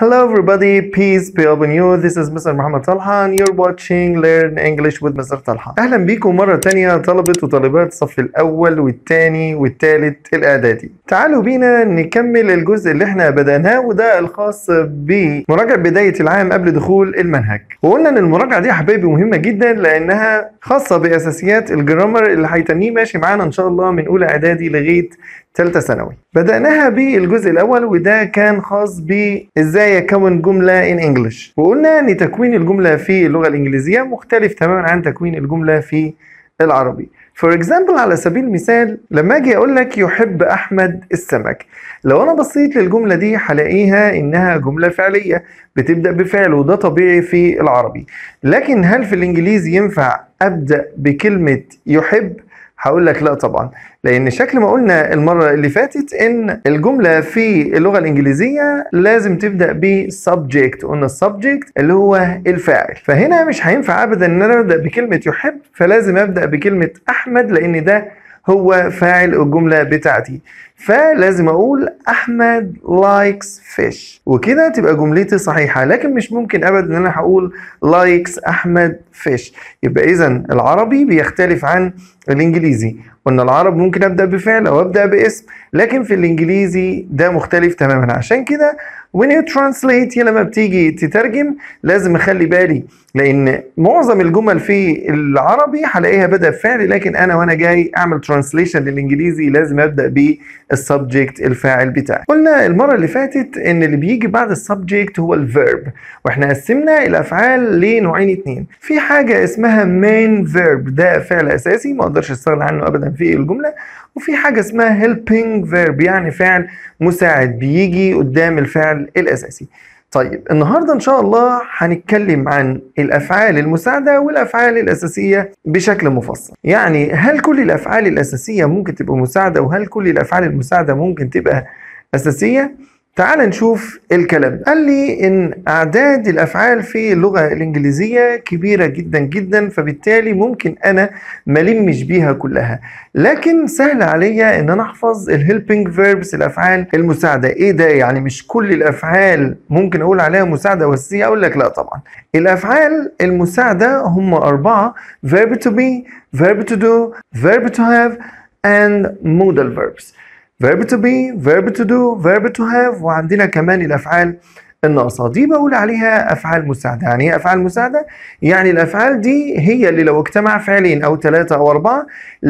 Hello everybody, peace be upon you. This is Mr. محمد طلحة and you're watching Learn English with Mr. طلحة. أهلا بيكم مرة تانية طلبة وطالبات الصف الأول والتاني والتالت الإعدادي. تعالوا بينا نكمل الجزء اللي احنا بدأناه وده الخاص بمراجعة بداية العام قبل دخول المنهج. وقلنا إن المراجعة دي يا حبايبي مهمة جدا لأنها خاصة بأساسيات الجرامر اللي هيتنيه ماشي معانا إن شاء الله من أولى إعدادي لغاية ثالثة ثانوي بدأناها بالجزء الأول وده كان خاص بإزاي أكون جملة in English وقلنا إن تكوين الجملة في اللغة الإنجليزية مختلف تماما عن تكوين الجملة في العربي For example على سبيل المثال لما أجي أقول لك يحب أحمد السمك لو أنا بصيت للجملة دي هلاقيها إنها جملة فعلية بتبدأ بفعل وده طبيعي في العربي لكن هل في الإنجليزي ينفع أبدأ بكلمة يحب؟ هقول لك لا طبعا لان شكل ما قلنا المره اللي فاتت ان الجمله في اللغه الانجليزيه لازم تبدا ب subject قلنا السبجكت اللي هو الفاعل فهنا مش هينفع ابدا ان انا ابدا بكلمه يحب فلازم ابدا بكلمه احمد لان ده هو فاعل الجمله بتاعتي فلازم اقول احمد لايكس فيش وكده تبقى جملتي صحيحه لكن مش ممكن ابدا ان انا هقول لايكس احمد فيش يبقى اذا العربي بيختلف عن الانجليزي قلنا العرب ممكن ابدا بفعل او ابدا باسم لكن في الانجليزي ده مختلف تماما عشان كده when you translate لما بتيجي تترجم لازم اخلي بالي لان معظم الجمل في العربي هلاقيها بدا بفعل لكن انا وانا جاي اعمل ترانسليشن للانجليزي لازم ابدا بالسبجكت الفاعل بتاعي قلنا المره اللي فاتت ان اللي بيجي بعد السبجكت هو الفيرب واحنا قسمنا الافعال لنوعين اتنين في حاجه اسمها main verb ده فعل اساسي ما اقدرش استغنى عنه ابدا في الجمله وفي حاجه اسمها helping verb يعني فعل مساعد بيجي قدام الفعل الاساسي طيب النهارده ان شاء الله هنتكلم عن الافعال المساعده والافعال الاساسيه بشكل مفصل يعني هل كل الافعال الاساسيه ممكن تبقى مساعده وهل كل الافعال المساعده ممكن تبقى اساسيه تعال نشوف الكلام قال لي ان اعداد الافعال في اللغه الانجليزيه كبيره جدا جدا فبالتالي ممكن انا ملمش بيها كلها لكن سهل عليا ان انا احفظ الهيلبينج فيربس الافعال المساعده ايه ده يعني مش كل الافعال ممكن اقول عليها مساعده واساسيه اقول لك لا طبعا الافعال المساعده هم اربعه verb to be verb to do verb to have and modal verbs verb to be verb to do verb to have وعندنا كمان الافعال الناقصة دي بقول عليها أفعال مساعدة يعني إيه أفعال مساعدة؟ يعني الأفعال دي هي اللي لو اجتمع فعلين أو ثلاثة أو أربعة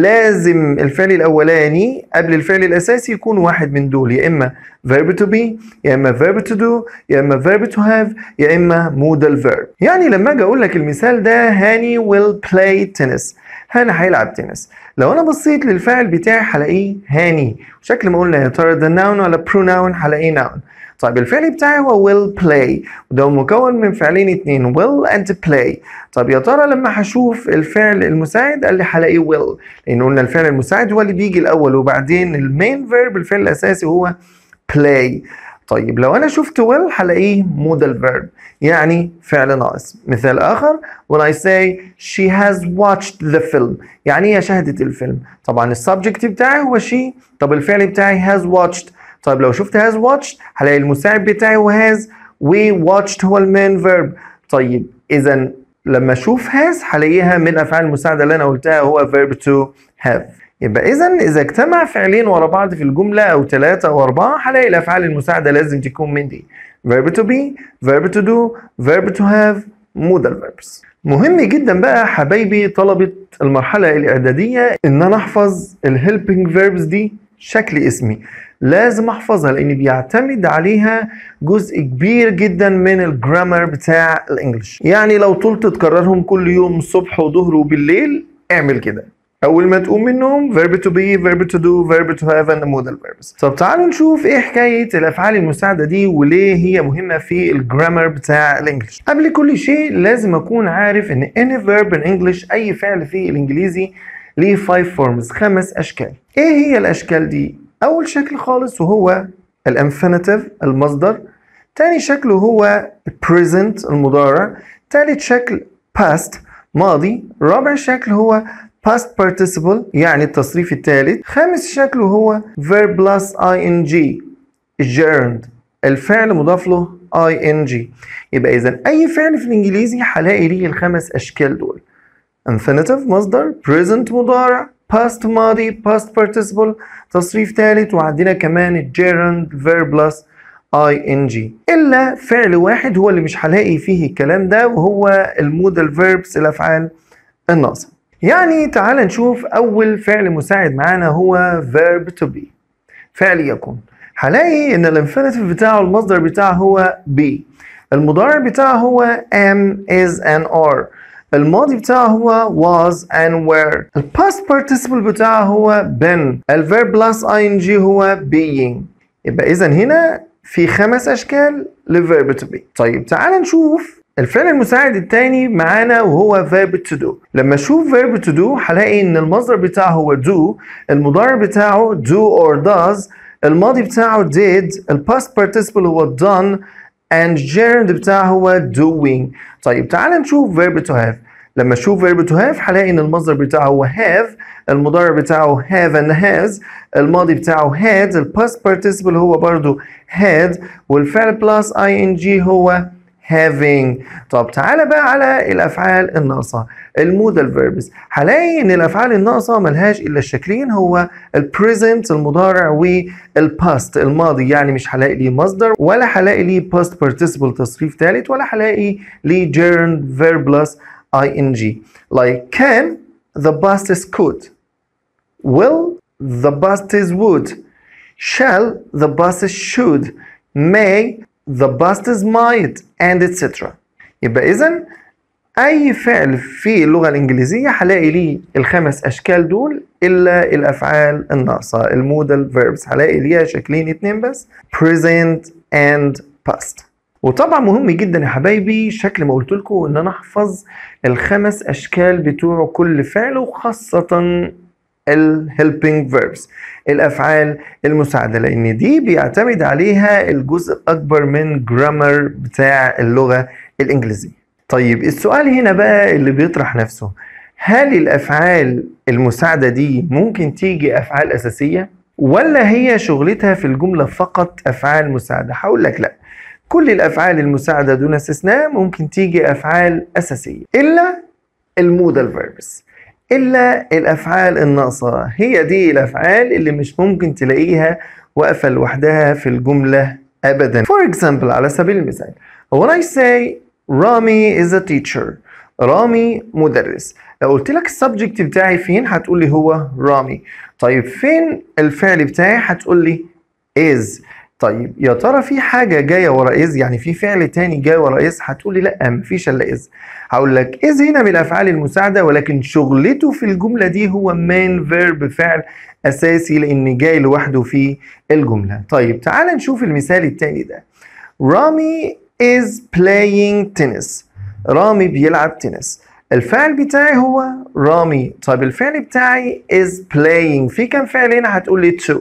لازم الفعل الأولاني قبل الفعل الأساسي يكون واحد من دول يا إما verb to be يا إما verb to do يا إما verb to have يا إما modal verb يعني لما أجي أقول لك المثال ده هاني will play tennis هاني هيلعب تنس لو انا بصيت للفاعل بتاعي هلاقيه هاني وشكل ما قلنا يا ترى ده noun ولا pronoun هلاقيه noun طيب الفعل بتاعي هو will play وده مكون من فعلين اتنين will and play طب يا ترى لما هشوف الفعل المساعد قال لي هلاقيه will لان قلنا الفعل المساعد هو اللي بيجي الاول وبعدين المين فيرب الفعل الاساسي هو play طيب لو انا شفت will هلاقيه modal verb يعني فعل ناقص مثال اخر when I say she has watched the film يعني هي شاهدت الفيلم طبعا السبجكت بتاعي هو she طب الفعل بتاعي has watched طيب لو شفت has watched هلاقي المساعد بتاعي هو has و watched هو المين verb طيب اذا لما اشوف has هلاقيها من الافعال المساعده اللي انا قلتها هو verb to have يبقى اذا اذا اجتمع فعلين ورا بعض في الجمله او ثلاثه او اربعه هلاقي الافعال المساعده لازم تكون من دي verb to be verb to do verb to have modal verbs مهم جدا بقى حبايبي طلبة المرحلة الإعدادية إن أنا أحفظ الهيلبينج فيربس دي شكل اسمي لازم أحفظها لأن بيعتمد عليها جزء كبير جدا من الجرامر بتاع الإنجليش يعني لو طولت تكررهم كل يوم الصبح وظهر وبالليل اعمل كده اول ما تقوم منهم verb to be verb to do verb to have and modal verbs طب تعالوا نشوف ايه حكايه الافعال المساعده دي وليه هي مهمه في الجرامر بتاع الانجليش قبل كل شيء لازم اكون عارف ان any verb in English اي فعل في الانجليزي ليه 5 forms خمس اشكال ايه هي الاشكال دي اول شكل خالص وهو الانفينيتيف المصدر تاني شكل هو present المضارع تالت شكل past ماضي رابع شكل هو past participle يعني التصريف الثالث خامس شكل هو verb plus ing gerund الفعل مضاف له ing يبقى اذا اي فعل في الانجليزي هلاقي ليه الخمس اشكال دول infinitive مصدر present مضارع past ماضي past participle تصريف ثالث وعندنا كمان الجيرند verb plus ing الا فعل واحد هو اللي مش هلاقي فيه الكلام ده وهو المودال verbs الافعال الناقصه يعني تعال نشوف اول فعل مساعد معانا هو verb to be فعل يكون هلاقي ان الانفينيتيف بتاعه المصدر بتاعه هو be المضارع بتاعه هو am is and are الماضي بتاعه هو was and were الباست participle بتاعه هو been الverb plus ing هو being يبقى اذا هنا في خمس اشكال للverb to be طيب تعال نشوف الفعل المساعد الثاني معانا وهو verb to do لما اشوف verb to do هلاقي ان المصدر بتاعه هو do المضارع بتاعه do or does الماضي بتاعه did الباست participle هو done and gerund بتاعه هو doing طيب تعال نشوف verb to have لما اشوف verb to have هلاقي ان المصدر بتاعه هو have المضارع بتاعه have and has الماضي بتاعه had الباست participle هو برضو had والفعل plus ing هو having طب تعالى بقى على الافعال الناقصه المودال فيربس هلاقي ان الافعال الناقصه ملهاش الا الشكلين هو البريزنت المضارع والباست الماضي يعني مش هلاقي ليه مصدر ولا هلاقي ليه باست participle تصريف ثالث ولا هلاقي ليه gerund verb plus ing like can the past is could will the past is would shall the past is should may the past is might and etc يبقى اذا اي فعل في اللغه الانجليزيه هلاقي ليه الخمس اشكال دول الا الافعال الناقصه المودال فيربس هلاقي ليها شكلين اتنين بس present and past وطبعا مهم جدا يا حبايبي شكل ما قلت لكم ان انا احفظ الخمس اشكال بتوع كل فعل وخاصه الهيلبينج فيربس الافعال المساعده لان دي بيعتمد عليها الجزء الاكبر من جرامر بتاع اللغه الانجليزيه طيب السؤال هنا بقى اللي بيطرح نفسه هل الافعال المساعده دي ممكن تيجي افعال اساسيه ولا هي شغلتها في الجمله فقط افعال مساعده هقول لك لا كل الافعال المساعده دون استثناء ممكن تيجي افعال اساسيه الا المودال فيربس الا الافعال الناقصه هي دي الافعال اللي مش ممكن تلاقيها واقفه لوحدها في الجمله ابدا for example على سبيل المثال when I say رامي is a teacher رامي مدرس لو قلت لك السبجكت بتاعي فين هتقول لي هو رامي طيب فين الفعل بتاعي هتقول لي is طيب يا ترى في حاجة جاية ورا is يعني في فعل تاني جاي ورا is هتقول لي لا مفيش الا is هقول لك is هنا من الافعال المساعدة ولكن شغلته في الجملة دي هو main verb فعل اساسي لان جاي لوحده في الجملة طيب تعال نشوف المثال التاني ده رامي is playing tennis رامي بيلعب تنس الفعل بتاعي هو رامي طيب الفعل بتاعي is playing في كم فعل هنا هتقول لي to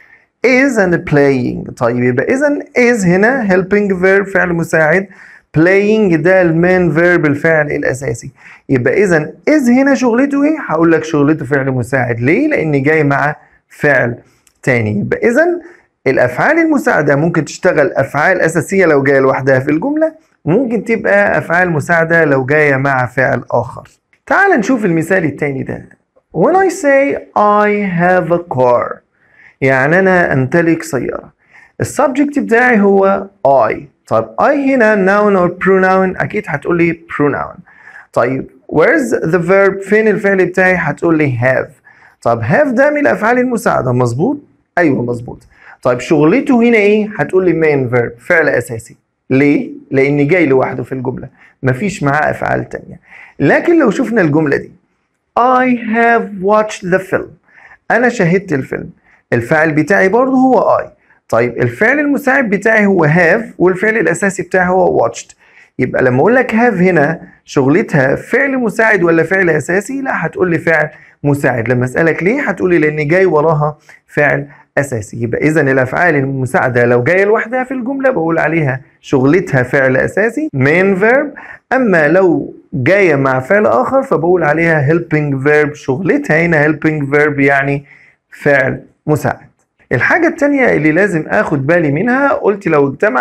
is and playing طيب يبقى اذا is هنا helping verb فعل مساعد playing ده المين فيرب الفعل الاساسي يبقى اذا is هنا شغلته ايه هقول لك شغلته فعل مساعد ليه لان جاي مع فعل تاني يبقى اذا الافعال المساعده ممكن تشتغل افعال اساسيه لو جايه لوحدها في الجمله ممكن تبقى افعال مساعده لو جايه مع فعل اخر تعال نشوف المثال التاني ده when I say I have a car يعني انا امتلك سياره السبجكت بتاعي هو I طيب I هنا noun or pronoun اكيد هتقول لي pronoun طيب where's the verb فين الفعل بتاعي هتقول لي have طب have ده من الافعال المساعده مظبوط ايوه مظبوط طيب شغلته هنا ايه هتقول لي main verb فعل اساسي ليه لان جاي لوحده في الجمله مفيش معاه افعال تانية لكن لو شفنا الجمله دي I have watched the film انا شاهدت الفيلم الفاعل بتاعي برضه هو I طيب الفعل المساعد بتاعي هو have والفعل الاساسي بتاعي هو watched يبقى لما اقول لك have هنا شغلتها فعل مساعد ولا فعل اساسي لا هتقول لي فعل مساعد لما اسالك ليه هتقول لي لان جاي وراها فعل اساسي يبقى اذا الافعال المساعده لو جايه لوحدها في الجمله بقول عليها شغلتها فعل اساسي main verb اما لو جايه مع فعل اخر فبقول عليها helping verb شغلتها هنا helping verb يعني فعل مساعد الحاجة التانية اللي لازم اخد بالي منها قلت لو اجتمع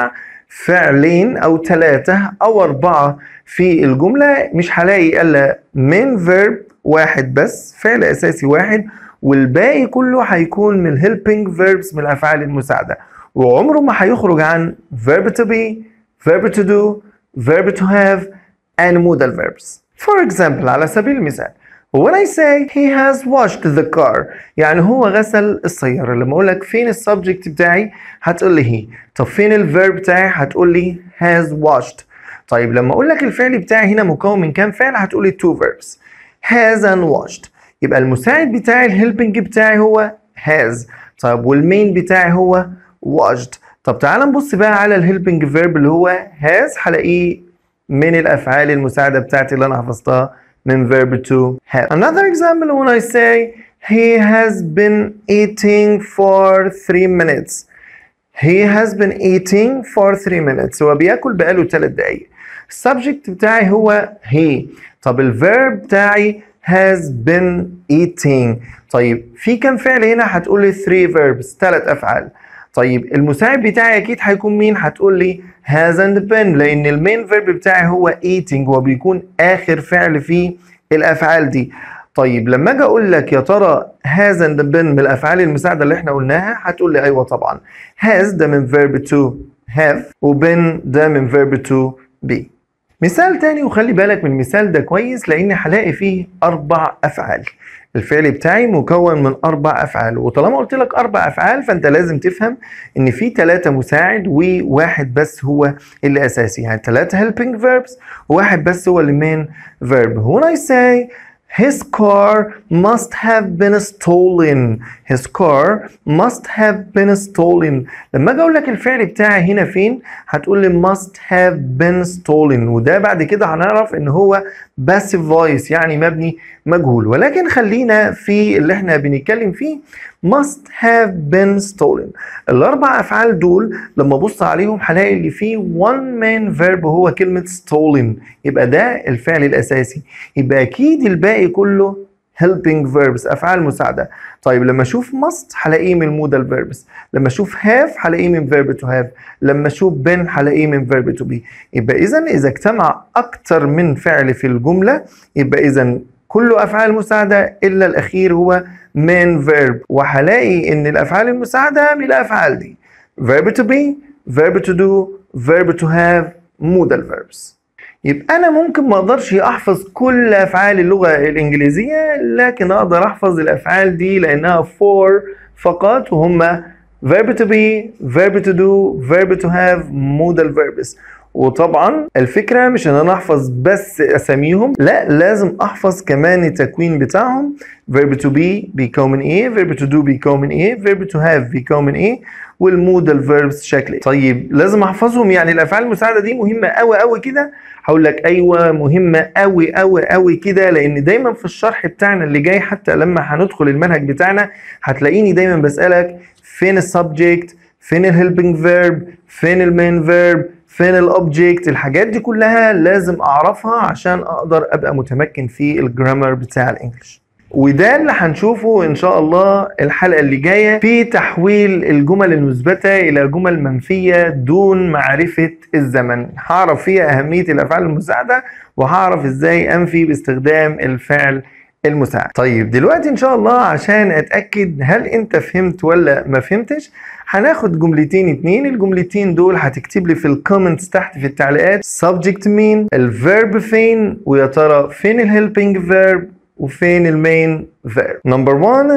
فعلين او ثلاثة او اربعة في الجملة مش هلاقي الا من فيرب واحد بس فعل اساسي واحد والباقي كله هيكون من helping verbs من الافعال المساعدة وعمره ما هيخرج عن verb to be verb to do verb to have and modal verbs for example على سبيل المثال when I say he has washed the car يعني هو غسل السيارة لما أقول لك فين السبجكت بتاعي هتقول لي he طب فين الفيرب بتاعي هتقول لي has washed طيب لما أقول لك الفعل بتاعي هنا مكون من كام فعل هتقول لي two verbs has and washed يبقى المساعد بتاعي الهيلبنج بتاعي هو has طيب والمين بتاعي هو washed طب تعال نبص بقى على الهيلبنج فيرب اللي هو has هلاقيه من الافعال المساعده بتاعتي اللي انا حفظتها من verb to have another example when I say he has been eating for three minutes he has been eating for three minutes هو بياكل بقاله ثلاث دقايق السبجكت بتاعي هو he طب الفيرب بتاعي has been eating طيب في كم فعل هنا هتقول لي 3 verbs ثلاث افعال طيب المساعد بتاعي اكيد هيكون مين هتقول لي has and been لان المين فيرب بتاعي هو eating وبيكون اخر فعل في الافعال دي طيب لما اجي اقول لك يا ترى has and been من الافعال المساعده اللي احنا قلناها هتقول لي ايوه طبعا has ده من verb to have وbeen ده من verb to be مثال تاني وخلي بالك من المثال ده كويس لان هلاقي فيه اربع افعال الفعل بتاعي مكون من اربع افعال وطالما قلت لك اربع افعال فانت لازم تفهم ان في ثلاثه مساعد وواحد بس هو اللي اساسي يعني ثلاثه helping verbs وواحد بس هو اللي main verb when I say His car must have been stolen. His car must have been stolen. لما اجي اقول لك الفعل بتاعي هنا فين هتقول لي must have been stolen وده بعد كده هنعرف ان هو passive voice يعني مبني مجهول ولكن خلينا في اللي احنا بنتكلم فيه must have been stolen الاربع افعال دول لما ابص عليهم هلاقي اللي فيه one main verb هو كلمه stolen يبقى ده الفعل الاساسي يبقى اكيد الباقي كله helping verbs افعال مساعده طيب لما اشوف must هلاقيه من modal verbs لما اشوف have هلاقيه من verb to have لما اشوف been هلاقيه من verb to be يبقى اذا اذا اجتمع اكتر من فعل في الجمله يبقى اذا كله افعال مساعده الا الاخير هو main verb وهلاقي ان الافعال المساعده من الافعال دي verb to be verb to do verb to have modal verbs يبقى انا ممكن ما اقدرش احفظ كل افعال اللغه الانجليزيه لكن اقدر احفظ الافعال دي لانها فور فقط وهم verb to be verb to do verb to have modal verbs وطبعا الفكره مش ان انا احفظ بس اساميهم لا لازم احفظ كمان التكوين بتاعهم verb to be بيكون من ايه verb to do بيكون من ايه verb to have بيكون من ايه والمودال فيربس شكل ايه طيب لازم احفظهم يعني الافعال المساعده دي مهمه قوي قوي كده هقول لك ايوه مهمه قوي قوي قوي كده لان دايما في الشرح بتاعنا اللي جاي حتى لما هندخل المنهج بتاعنا هتلاقيني دايما بسالك فين السبجكت فين الهيلبنج فيرب فين المين فيرب فين الاوبجكت الحاجات دي كلها لازم اعرفها عشان اقدر ابقى متمكن في الجرامر بتاع الانجليش وده اللي هنشوفه ان شاء الله الحلقه اللي جايه في تحويل الجمل المثبته الى جمل منفيه دون معرفه الزمن هعرف فيها اهميه الافعال المساعده وهعرف ازاي انفي باستخدام الفعل المساعد طيب دلوقتي ان شاء الله عشان اتاكد هل انت فهمت ولا ما فهمتش هناخد جملتين اتنين الجملتين دول هتكتب لي في الكومنتس تحت في التعليقات subject مين الفيرب فين ويا ترى فين الهيلبنج فيرب وفين المين verb number one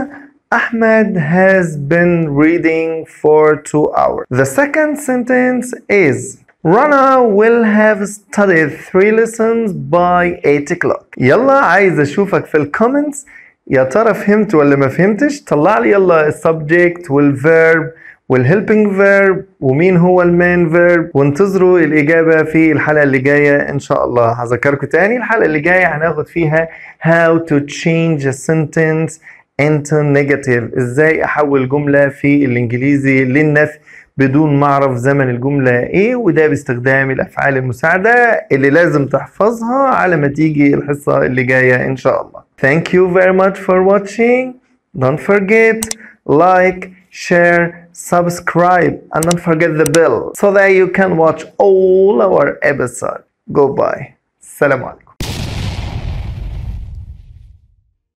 Ahmed has been reading for two hours the second sentence is Rana will have studied three lessons by 8 o'clock يلا عايز اشوفك في الكومنتس يا ترى فهمت ولا ما فهمتش طلع لي يلا السبجكت والفيرب والهيلبنج فيرب ومين هو المين فيرب وانتظروا الإجابة في الحلقة اللي جاية إن شاء الله هذكركم تاني الحلقة اللي جاية هناخد فيها how to change a sentence into negative إزاي أحول جملة في الإنجليزي للنفي بدون ما أعرف زمن الجملة إيه وده باستخدام الأفعال المساعدة اللي لازم تحفظها على ما تيجي الحصة اللي جاية إن شاء الله Thank you very much for watching Don't forget like share subscribe and don't forget the bell so that you can watch all our episodes goodbye السلام عليكم